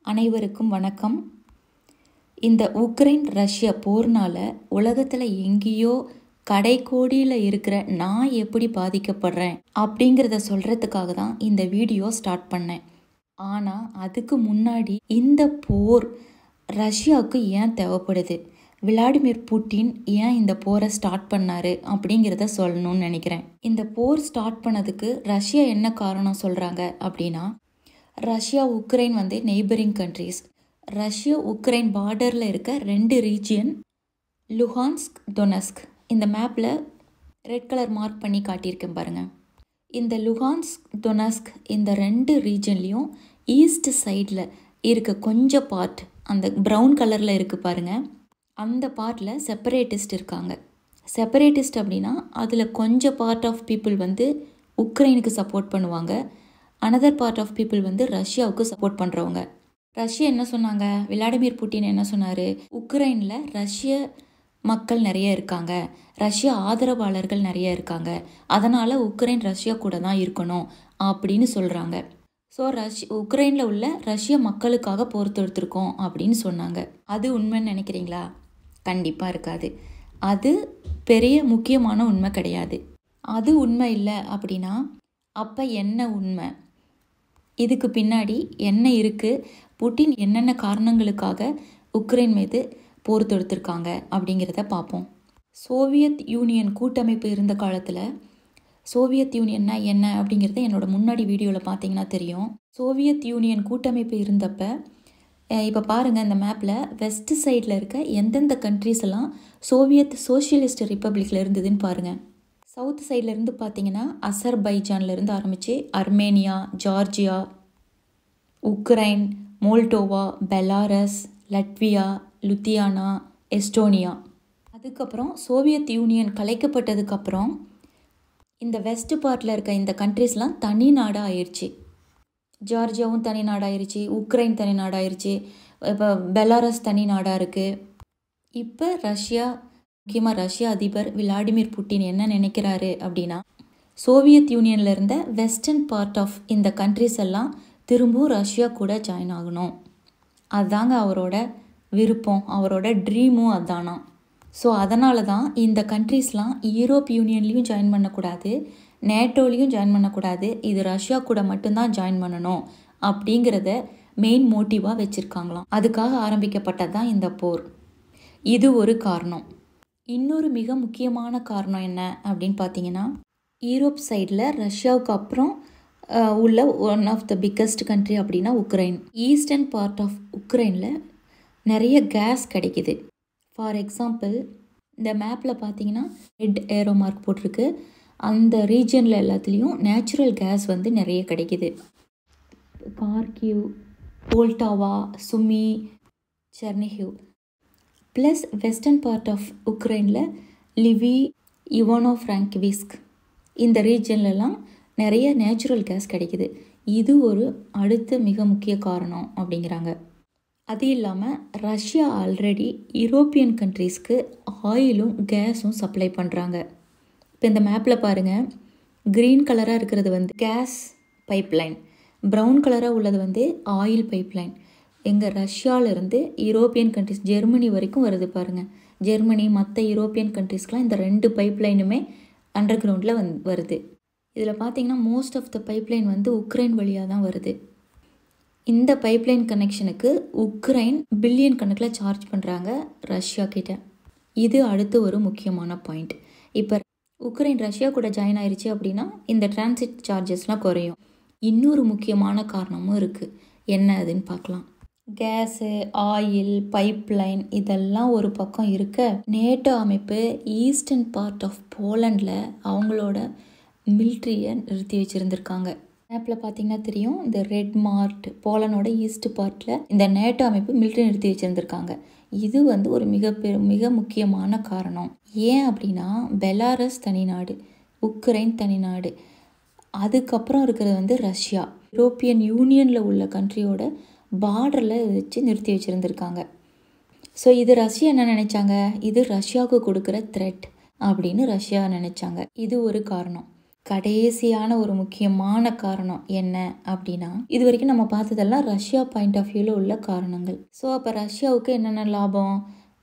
அனைவருக்கும் வணக்கம் இந்த உக்ரைன் ரஷ்ய போர்னால உலகத்தில் எங்கேயோ கடைக்கோடியில் இருக்கிற நான் எப்படி பாதிக்கப்படுறேன் அப்படிங்கிறத சொல்கிறதுக்காக தான் இந்த வீடியோ ஸ்டார்ட் பண்ணேன் ஆனால் அதுக்கு முன்னாடி இந்த போர் ரஷ்யாவுக்கு ஏன் தேவைப்படுது விளாடிமிர் புட்டின் ஏன் இந்த போரை ஸ்டார்ட் பண்ணாரு அப்படிங்கிறத சொல்லணும்னு நினைக்கிறேன் இந்த போர் ஸ்டார்ட் பண்ணதுக்கு ரஷ்யா என்ன காரணம் சொல்கிறாங்க அப்படின்னா ரஷ்யா உக்ரைன் வந்து நெய்பரிங் கண்ட்ரீஸ் ரஷ்யா உக்ரைன் பார்டரில் இருக்க ரெண்டு ரீஜியன் லுஹான்ஸ்க் டொனஸ்க் இந்த மேப்பில் ரெட் கலர் மார்க் பண்ணி காட்டியிருக்கேன் பாருங்கள் இந்த லுஹான்ஸ்க் டொனஸ்க் இந்த ரெண்டு ரீஜன்லேயும் ஈஸ்ட் சைடில் இருக்க கொஞ்சம் பார்ட் அந்த ப்ரௌன் கலரில் இருக்குது பாருங்கள் அந்த பார்ட்டில் செப்பரேட்டிஸ்ட் இருக்காங்க செப்பரேட்டிஸ்ட் அப்படின்னா அதில் கொஞ்சம் பார்ட் ஆஃப் பீப்புள் வந்து உக்ரைனுக்கு சப்போர்ட் பண்ணுவாங்க அனதர் பார்ட் ஆஃப் பீப்புள் வந்து ரஷ்யாவுக்கு சப்போர்ட் பண்ணுறவங்க ரஷ்யா என்ன சொன்னாங்க விளாடிமிர் புட்டின் என்ன சொன்னார் உக்ரைனில் ரஷ்ய மக்கள் நிறைய இருக்காங்க ரஷ்ய ஆதரவாளர்கள் நிறைய இருக்காங்க அதனால் உக்ரைன் ரஷ்யா கூட தான் இருக்கணும் அப்படின்னு சொல்கிறாங்க ஸோ ரஷ் உக்ரைனில் உள்ள ரஷ்ய மக்களுக்காக போர் தொடுத்திருக்கோம் அப்படின்னு சொன்னாங்க அது உண்மைன்னு நினைக்கிறீங்களா கண்டிப்பாக இருக்காது அது பெரிய முக்கியமான உண்மை கிடையாது அது உண்மை இல்லை அப்படின்னா அப்போ என்ன உண்மை இதுக்கு பின்னாடி என்ன இருக்குது புட்டின் என்னென்ன காரணங்களுக்காக உக்ரைன் மீது போர் தொடுத்திருக்காங்க அப்படிங்கிறத பார்ப்போம் சோவியத் யூனியன் கூட்டமைப்பு இருந்த காலத்தில் சோவியத் யூனியன்னா என்ன அப்படிங்கிறத என்னோட முன்னாடி வீடியோவில் பார்த்தீங்கன்னா தெரியும் சோவியத் யூனியன் கூட்டமைப்பு இருந்தப்ப இப்போ பாருங்கள் இந்த மேப்பில் வெஸ்ட் சைடில் இருக்க எந்தெந்த கண்ட்ரீஸ் எல்லாம் சோவியத் சோஷியலிஸ்ட் ரிப்பப்ளிக்கில் இருந்ததுன்னு பாருங்கள் சவுத் சைடில் இருந்து பார்த்தீங்கன்னா அசர்பைஜான்லேருந்து ஆரம்பித்து Armenia Georgia Ukraine Moldova Belarus Latvia Lithuania Estonia அதுக்கப்புறம் சோவியத் யூனியன் கலைக்கப்பட்டதுக்கப்புறம் இந்த வெஸ்ட் பார்ட்டில் இருக்க இந்த கண்ட்ரீஸ்லாம் தனி நாடாக ஆயிடுச்சு ஜார்ஜியாவும் தனி நாடாயிருச்சு உக்ரைன் தனி நாடாயிருச்சு இப்போ பெலாரஸ் தனி நாடாக இருக்குது இப்போ ரஷ்யா முக்கியமாக ரஷ்ய அதிபர் விளாடிமிர் புட்டின் என்ன நினைக்கிறாரு அப்படின்னா சோவியத் யூனியனில் இருந்த வெஸ்டர்ன் பார்ட் ஆஃப் இந்த கண்ட்ரிஸ் எல்லாம் திரும்பவும் ரஷ்யா கூட ஜாயின் ஆகணும் அதுதாங்க அவரோட விருப்பம் அவரோட ட்ரீமும் அதுதானா ஸோ அதனால தான் இந்த கண்ட்ரீஸ்லாம் யூரோப் யூனியன்லேயும் ஜாயின் பண்ணக்கூடாது நேட்டோலையும் ஜாயின் பண்ணக்கூடாது இது ரஷ்யா கூட மட்டும்தான் ஜாயின் பண்ணணும் அப்படிங்கிறத மெயின் மோட்டிவாக வச்சுருக்காங்களாம் அதுக்காக ஆரம்பிக்கப்பட்டது தான் இந்த போர் இது ஒரு காரணம் இன்னொரு மிக முக்கியமான காரணம் என்ன அப்படின்னு பார்த்தீங்கன்னா யூரோப் சைடில் ரஷ்யாவுக்கு அப்புறம் உள்ள one of the biggest country அப்படின்னா உக்ரைன் ஈஸ்டர்ன் பார்ட் ஆஃப் உக்ரைனில் நிறைய கேஸ் கிடைக்கிது ஃபார் எக்ஸாம்பிள் இந்த மேப்பில் பார்த்தீங்கன்னா ரெட் ஏரோ மார்க் போட்டிருக்கு அந்த ரீஜனில் எல்லாத்துலேயும் நேச்சுரல் கேஸ் வந்து நிறைய கிடைக்கிது Kharkiv Poltava Sumy Chernihiv plus western part of உக்ரைனில் லிவி இவானோ ஃப்ராங்க்விஸ்க் இந்த ரீஜன்லலாம் நிறைய நேச்சுரல் கேஸ் கிடைக்கிது இது ஒரு அடுத்த மிக முக்கிய காரணம் அப்படிங்கிறாங்க அது இல்லாமல் ரஷ்யா ஆல்ரெடி யூரோப்பியன் கண்ட்ரீஸ்க்கு ஆயிலும் கேஸும் சப்ளை பண்ணுறாங்க இப்போ இந்த மேப்பில் பாருங்கள் க்ரீன் கலராக இருக்கிறது வந்து கேஸ் பைப்லைன் ப்ரௌன் கலராக உள்ளது வந்து ஆயில் பைப்லைன் எங்கள் ரஷ்யாவிலேருந்து யூரோப்பியன் கண்ட்ரிஸ் ஜெர்மனி வரைக்கும் வருது பாருங்கள் ஜெர்மனி மற்ற யூரோப்பியன் கண்ட்ரிஸ்க்கெலாம் இந்த ரெண்டு பைப்லைனுமே அண்டர் கிரவுண்டில் வந் வருது இதில் பார்த்தீங்கன்னா மோஸ்ட் ஆஃப் த பைப்லைன் வந்து உக்ரைன் வழியாக தான் வருது இந்த பைப்லைன் கனெக்ஷனுக்கு உக்ரைன் பில்லியன் கணக்கில் சார்ஜ் பண்ணுறாங்க ரஷ்யா கிட்ட இது அடுத்து ஒரு முக்கியமான பாயிண்ட் இப்போ உக்ரைன் ரஷ்யா கூட ஜாயின் ஆயிடுச்சு அப்படின்னா இந்த டிரான்சிட் சார்ஜஸ்லாம் குறையும் இன்னொரு முக்கியமான காரணமும் இருக்குது என்ன அதுன்னு பார்க்கலாம் கேஸு ஆயில் பைப்லைன் இதெல்லாம் ஒரு பக்கம் இருக்க நேட்டோ அமைப்பு ஈஸ்டர்ன் பார்ட் ஆஃப் போலண்டில் அவங்களோட மில்ட்ரியை நிறுத்தி வச்சுருந்துருக்காங்க மேப்பில் பார்த்தீங்கன்னா தெரியும் இந்த ரெட் மார்ட் போலனோட ஈஸ்ட் பார்ட்டில் இந்த நேட்டோ அமைப்பு மிலிட்ரி நிறுத்தி வச்சுருந்துருக்காங்க இது வந்து ஒரு மிக பெரு மிக முக்கியமான காரணம் ஏன் அப்படின்னா பெலாரஸ் தனிநாடு உக்ரைன் தனிநாடு அதுக்கப்புறம் இருக்கிறது வந்து ரஷ்யா யூரோப்பியன் யூனியனில் உள்ள கண்ட்ரியோட பார்டரில் வச்சு நிறுத்தி வச்சுருந்துருக்காங்க ஸோ இது ரஷ்யா என்ன நினச்சாங்க இது ரஷ்யாவுக்கு கொடுக்குற த்ரெட் அப்படின்னு ரஷ்யா நினச்சாங்க இது ஒரு காரணம் கடைசியான ஒரு முக்கியமான காரணம் என்ன அப்படின்னா இது வரைக்கும் நம்ம பார்த்ததெல்லாம் ரஷ்யா பாயிண்ட் ஆஃப் வியூவில் உள்ள காரணங்கள் ஸோ அப்போ ரஷ்யாவுக்கு என்னென்ன லாபம்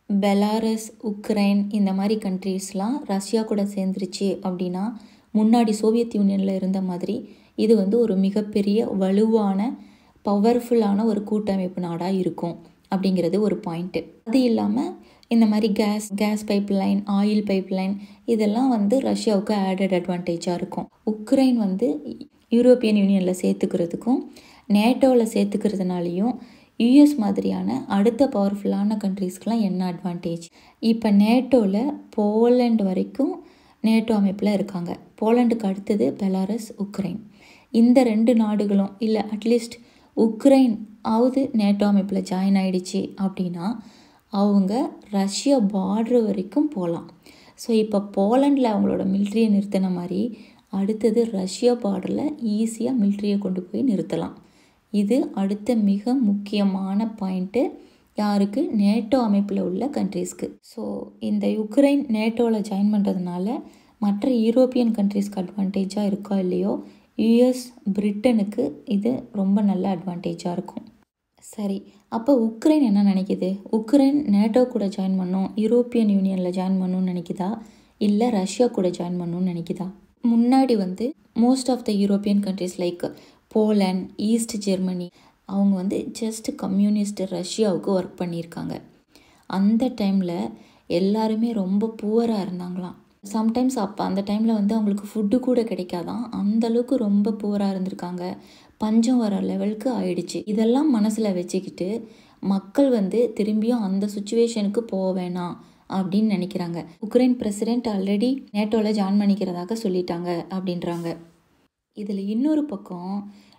பெலாரஸ் உக்ரைன் இந்த மாதிரி கண்ட்ரீஸ்லாம் ரஷ்யா கூட சேர்ந்துருச்சு அப்படின்னா முன்னாடி சோவியத் யூனியனில் இருந்த மாதிரி இது வந்து ஒரு மிகப்பெரிய வலுவான பவர்ஃபுல்லான ஒரு கூட்டமைப்பு நாடாக இருக்கும் அப்படிங்கிறது ஒரு பாயிண்ட்டு அது இல்லாமல் இந்த மாதிரி gas gas pipeline oil pipeline இதெல்லாம் வந்து ரஷ்யாவுக்கு ஆடட் அட்வான்டேஜாக இருக்கும் உக்ரைன் வந்து யூரோப்பியன் யூனியனில் சேர்த்துக்கிறதுக்கும் நேட்டோவில் சேர்த்துக்கிறதுனாலையும் யூஎஸ் மாதிரியான அடுத்த பவர்ஃபுல்லான கண்ட்ரீஸ்க்கெலாம் என்ன அட்வான்டேஜ் இப்போ நேட்டோவில் போலண்ட் வரைக்கும் நேட்டோ அமைப்பில் இருக்காங்க போலண்டுக்கு அடுத்தது பெலாரஸ் உக்ரைன் இந்த ரெண்டு நாடுகளும் இல்லை அட்லீஸ்ட் உக்ரைன் ஆவது நேட்டோ அமைப்பில் ஜாயின் ஆகிடுச்சு அப்படின்னா அவங்க ரஷ்யா பார்டர் வரைக்கும் போகலாம் ஸோ இப்போ போலண்டில் அவங்களோட மிலிட்ரியை நிறுத்தின மாதிரி அடுத்தது ரஷ்யா பார்டரில் ஈஸியாக மிலிட்ரியை கொண்டு போய் நிறுத்தலாம் இது அடுத்த மிக முக்கியமான பாயிண்ட்டு யாருக்கு நேட்டோ அமைப்பில் உள்ள கண்ட்ரீஸ்க்கு ஸோ இந்த யுக்ரைன் நேட்டோவில் ஜாயின் பண்ணுறதுனால மற்ற யூரோப்பியன் கண்ட்ரீஸ்க்கு அட்வான்டேஜாக இருக்கா இல்லையோ யுஎஸ் பிரிட்டனுக்கு இது ரொம்ப நல்ல அட்வான்டேஜாக இருக்கும் சரி அப்போ உக்ரைன் என்ன நினைக்குது உக்ரைன் நேட்டோ கூட ஜாயின் பண்ணும் யூரோப்பியன் யூனியனில் ஜாயின் பண்ணணும்னு நினைக்குதா இல்லை ரஷ்யா கூட ஜாயின் பண்ணணும்னு நினைக்குதா முன்னாடி வந்து most of the European countries like Poland East Germany அவங்க வந்து ஜஸ்ட் கம்யூனிஸ்ட் ரஷ்யாவுக்கு ஒர்க் பண்ணியிருக்காங்க அந்த டைமில் எல்லாருமே ரொம்ப புவராக இருந்தாங்களாம் சம்டைம்ஸ் அப்போ அந்த டைமில் வந்து அவங்களுக்கு ஃபுட்டு கூட கிடைக்காதான் அந்தளவுக்கு ரொம்ப புவராக இருந்திருக்காங்க பஞ்சம் வர லெவலுக்கு ஆயிடுச்சு இதெல்லாம் மனசில் வச்சுக்கிட்டு மக்கள் வந்து திரும்பியும் அந்த சுச்சுவேஷனுக்கு போக வேணாம் அப்படின்னு நினைக்கிறாங்க உக்ரைன் பிரசிடென்ட் ஆல்ரெடி நேட்டோவில் ஜாயின் பண்ணிக்கிறதாக சொல்லிட்டாங்க அப்படின்றாங்க இதில் இன்னொரு பக்கம்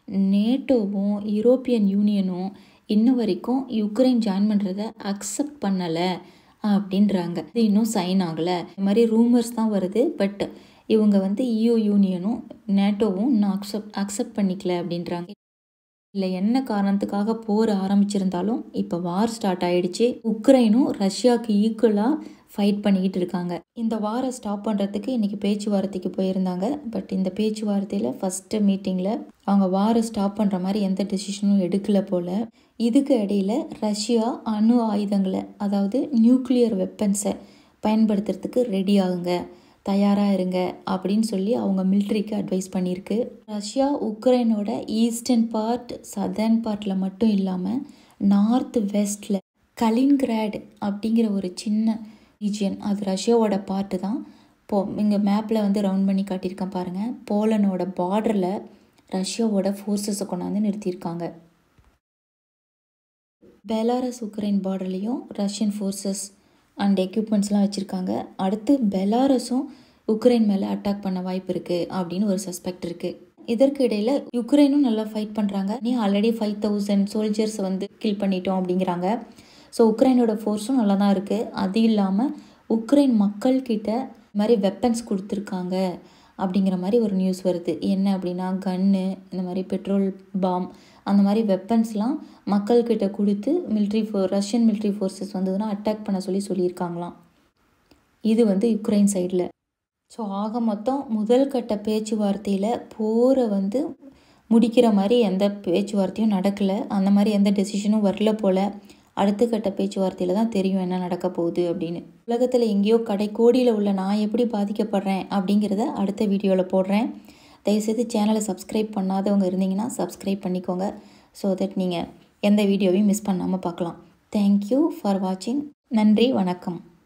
நேட்டோவும் யூரோப்பியன் யூனியனும் இன்ன வரைக்கும் யுக்ரைன் ஜாயின் பண்ணுறத அக்செப்ட் பண்ணலை அப்படின்றாங்க இது இன்னும் சைன் ஆகலை இந்த மாதிரி ரூமர்ஸ் தான் வருது பட் இவங்க வந்து இயூ யூனியனும் நேட்டோவும் இன்னும் அக்செப்ட் அக்செப்ட் பண்ணிக்கல அப்படின்றாங்க இல்லை என்ன காரணத்துக்காக போர் ஆரம்பிச்சிருந்தாலும் இப்போ வார் ஸ்டார்ட் ஆயிடுச்சு உக்ரைனும் ரஷ்யாவுக்கு ஈக்குவலாக ஃபைட் பண்ணிக்கிட்டு இருக்காங்க இந்த வாரை ஸ்டாப் பண்ணுறதுக்கு இன்றைக்கி பேச்சுவார்த்தைக்கு போயிருந்தாங்க பட் இந்த பேச்சுவார்த்தையில் ஃபஸ்ட்டு மீட்டிங்கில் அவங்க வாரை ஸ்டாப் பண்ணுற மாதிரி எந்த டெசிஷனும் எடுக்கலை போல் இதுக்கு இடையில் ரஷ்யா அணு ஆயுதங்களை அதாவது நியூக்ளியர் வெப்பன்ஸை பயன்படுத்துறதுக்கு ரெடி ஆகுங்க தயாராக இருங்க அப்படின்னு சொல்லி அவங்க மிலிட்ரிக்கு அட்வைஸ் பண்ணியிருக்கு ரஷ்யா உக்ரைனோட ஈஸ்டர்ன் பார்ட் சதர்ன் பார்ட்டில் மட்டும் இல்லாமல் நார்த் வெஸ்டில் கலின்கிராட் அப்படிங்கிற ஒரு சின்ன ரீஜியன் அது ரஷ்யாவோட பார்ட்டு தான் போ இங்கே மேப்பில் வந்து ரவுண்ட் பண்ணி காட்டியிருக்கேன் பாருங்கள் போலனோட பார்டரில் ரஷ்யாவோட ஃபோர்ஸஸை கொண்டாந்து நிறுத்தியிருக்காங்க பெலாரஸ் உக்ரைன் பார்டர்லேயும் ரஷ்யன் ஃபோர்ஸஸ் அண்ட் எக்யூப்மெண்ட்ஸ்லாம் வச்சுருக்காங்க அடுத்து பெலாரஸும் உக்ரைன் மேலே அட்டாக் பண்ண வாய்ப்பு இருக்குது அப்படின்னு ஒரு சஸ்பெக்ட் இருக்குது இதற்கு இடையில் யுக்ரைனும் நல்லா ஃபைட் பண்ணுறாங்க நீ ஆல்ரெடி ஃபைவ் தௌசண்ட் சோல்ஜர்ஸ் வந்து கில் பண்ணிட்டோம் அப்படிங்கிறாங்க ஸோ உக்ரைனோட ஃபோர்ஸும் நல்லா தான் இருக்குது அது இல்லாமல் உக்ரைன் மக்கள்கிட்ட இந்த மாதிரி வெப்பன்ஸ் கொடுத்துருக்காங்க அப்படிங்கிற மாதிரி ஒரு நியூஸ் வருது என்ன அப்படின்னா கன்னு இந்த மாதிரி பெட்ரோல் பாம் அந்த மாதிரி வெப்பன்ஸ்லாம் மக்கள்கிட்ட கொடுத்து மிலிட்ரி ஃபோ ரஷ்யன் மிலிட்ரி ஃபோர்ஸஸ் வந்ததுன்னா அட்டாக் பண்ண சொல்லி சொல்லியிருக்காங்களாம் இது வந்து யுக்ரைன் சைடில் ஸோ ஆக மொத்தம் முதல் கட்ட பேச்சுவார்த்தையில் போரை வந்து முடிக்கிற மாதிரி எந்த பேச்சுவார்த்தையும் நடக்கலை அந்த மாதிரி எந்த டெசிஷனும் வரல போல் அடுத்த கட்ட பேச்சுவார்த்தையில் தான் தெரியும் என்ன நடக்க போகுது அப்படின்னு உலகத்தில் எங்கேயோ கடை கோடியில் உள்ள நான் எப்படி பாதிக்கப்படுறேன் அப்படிங்கிறத அடுத்த வீடியோவில் போடுறேன் தயவுசெய்து சேனலை சப்ஸ்கிரைப் பண்ணாதவங்க இருந்தீங்கன்னா சப்ஸ்கிரைப் பண்ணிக்கோங்க ஸோ தட் நீங்கள் எந்த வீடியோவையும் மிஸ் பண்ணாமல் பார்க்கலாம் தேங்க்யூ ஃபார் வாட்சிங் நன்றி வணக்கம்